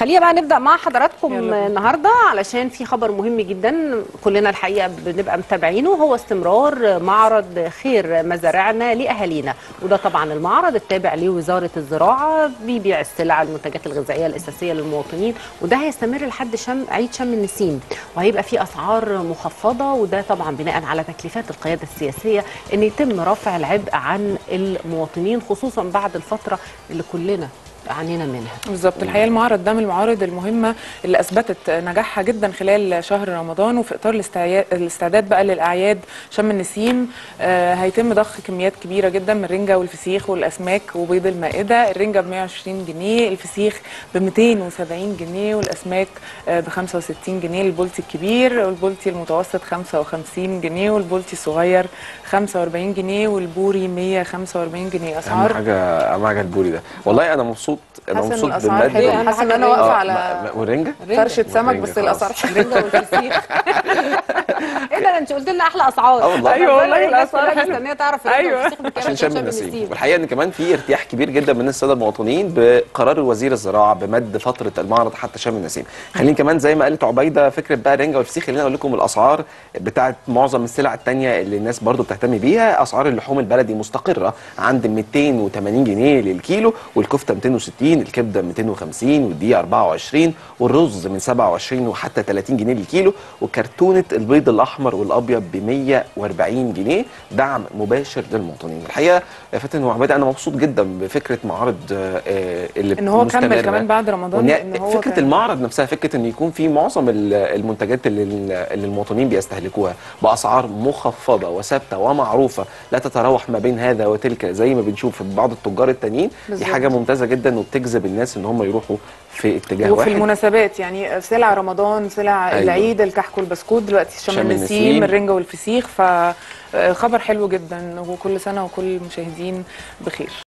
خلينا بقى نبدا مع حضراتكم يلا بينا. النهارده علشان في خبر مهم جدا كلنا الحقيقه بنبقى متابعينه هو استمرار معرض خير مزارعنا لاهالينا وده طبعا المعرض التابع لوزاره الزراعه بيبيع السلع المنتجات الغذائيه الاساسيه للمواطنين وده هيستمر لحد شم عيد شم النسيم وهيبقى في اسعار مخفضه وده طبعا بناء على تكليفات القياده السياسيه ان يتم رفع العبء عن المواطنين خصوصا بعد الفتره اللي كلنا عانينا منها بالظبط الحقيقه المعرض ده من المعارض المهمه اللي اثبتت نجاحها جدا خلال شهر رمضان وفي اطار الاستعيا- الاستعداد بقى للاعياد شم النسيم آه هيتم ضخ كميات كبيره جدا من الرنجه والفسيخ والاسماك وبيض المائده الرنجه ب 120 جنيه الفسيخ ب 270 جنيه والاسماك ب 65 جنيه البولتي الكبير والبولتي المتوسط 55 جنيه والبولتي الصغير 45 جنيه والبوري 145 جنيه اهم اسعار حاجه اهم حاجه البوري ده والله انا مبسوط انا حاسة إن مبسوط الأسعار بالماده حلوة. دي. أهم حاسه ان حاجة انا إيه؟ واقفه آه، على ما- ما- والرنجه فرشه سمك والرنجة بس الاسعار خلاص. الرنجه والفسيخ ايه ده انت قلت لنا احلى اسعار آه والله. أيوة والله الناس الأسعار كلها حلوة. مستنيه تعرف الرنجة أيوة. والفسيخ بكام عشان شم النسيم والحقيقه ان كمان في ارتياح كبير جدا من الساده المواطنين بقرار وزير الزراعه بمد فتره المعرض حتى شم النسيم خليني كمان زي ما قالت عبيده فكره بقى الرنجه والفسيخ خليني اقول لكم الاسعار بتاعه معظم السلع الثانيه اللي الناس برضو بتهتم بيها اسعار اللحوم البلدي مستقره عند 280 جنيه للكيلو والكفته 260 الكبده 250 والدقيق 24 والرز من 27 وحتى 30 جنيه للكيلو وكرتونه البيض الاحمر والابيض ب 140 جنيه دعم مباشر للمواطنين الحقيقه يا فاتن وعبيده انا مبسوط جدا بفكره معرض آه، آه، اللي ان هو كمل مستمرة. كمان بعد رمضان وإن- لان هو فكره كان- المعرض نفسها فكره ان يكون في معظم ال- المنتجات اللي, اللي المواطنين بيستهلكوها باسعار مخفضه وثابته ومعروفه لا تتراوح ما بين هذا وتلك زي ما بنشوف في بعض التجار التانيين دي بالظبط. حاجه ممتازه جدا وبتجذب الناس ان هم يروحوا في اتجاه وفي واحد المناسبات يعني سلع رمضان سلع أيوة. العيد الكحك والبسكوت دلوقتي شم شم النسيم النسيم. الرنجه والفسيخ فخبر حلو جدا وكل سنه وكل المشاهدين بخير